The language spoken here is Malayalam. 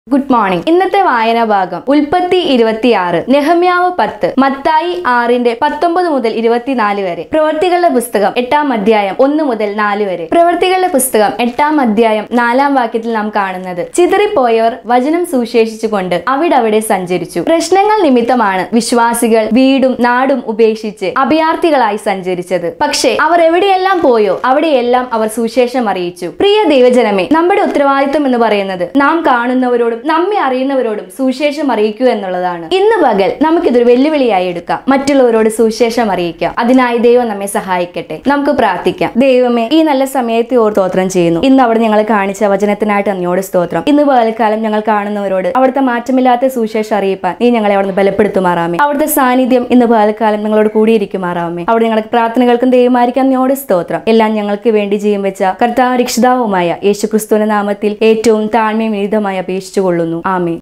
ഗുഡ് മോർണിംഗ് ഇന്നത്തെ വായനാ ഭാഗം ഉൽപ്പത്തി ഇരുപത്തിയാറ് നെഹമ്യാവ് പത്ത് മത്തായി ആറിന്റെ പത്തൊമ്പത് മുതൽ ഇരുപത്തിനാല് വരെ പ്രവർത്തികളുടെ പുസ്തകം എട്ടാം അധ്യായം ഒന്ന് മുതൽ നാല് വരെ പ്രവർത്തികളുടെ പുസ്തകം എട്ടാം അധ്യായം നാലാം വാക്യത്തിൽ നാം കാണുന്നത് ചിതറിപ്പോയവർ വചനം സുശേഷിച്ചുകൊണ്ട് അവിടവിടെ സഞ്ചരിച്ചു പ്രശ്നങ്ങൾ നിമിത്തമാണ് വിശ്വാസികൾ വീടും നാടും ഉപേക്ഷിച്ച് അഭയാർത്ഥികളായി സഞ്ചരിച്ചത് പക്ഷേ അവർ എവിടെയെല്ലാം പോയോ അവിടെയെല്ലാം അവർ സുശേഷം അറിയിച്ചു പ്രിയ ദൈവജനമേ നമ്മുടെ ഉത്തരവാദിത്വം എന്ന് പറയുന്നത് നാം കാണുന്നവരോടും നമ്മെ അറിയുന്നവരോടും സുശേഷം അറിയിക്കുക എന്നുള്ളതാണ് ഇന്ന് പകൽ നമുക്കിതൊരു വെല്ലുവിളിയായി എടുക്കാം മറ്റുള്ളവരോട് സുശേഷം അറിയിക്കാം അതിനായി ദൈവം നമ്മെ സഹായിക്കട്ടെ നമുക്ക് പ്രാർത്ഥിക്കാം ദൈവമേ ഈ നല്ല സമയത്തെ ഓർ സ്തോത്രം ചെയ്യുന്നു ഇന്ന് അവിടെ ഞങ്ങളെ കാണിച്ച വചനത്തിനായിട്ട് അങ്ങയോട് സ്തോത്രം ഇന്ന് പകൽക്കാലം ഞങ്ങൾ കാണുന്നവരോട് അവിടുത്തെ മാറ്റമില്ലാത്ത സുശേഷം അറിയിപ്പാൻ നീ ഞങ്ങളെ അവിടെ ബലപ്പെടുത്തുമാറാമേ അവിടുത്തെ സാന്നിധ്യം ഇന്ന് പകൽക്കാലം ഞങ്ങളോട് കൂടിയിരിക്കുമാറാമേ അവിടെ ഞങ്ങൾക്ക് പ്രാർത്ഥനകൾക്കും ദൈവമായിരിക്കാൻ ഞങ്ങളുടെ സ്തോത്രം എല്ലാം ഞങ്ങൾക്ക് വേണ്ടി ജീവൻ വെച്ച കർത്താവ് രക്ഷിതാവുമായ യേശു ക്രിസ്തുവിന്റെ നാമത്തിൽ ഏറ്റവും താഴ്മയും വിനീതമായി അപേക്ഷിച്ചു കൊള്ളുന്നു ആമേ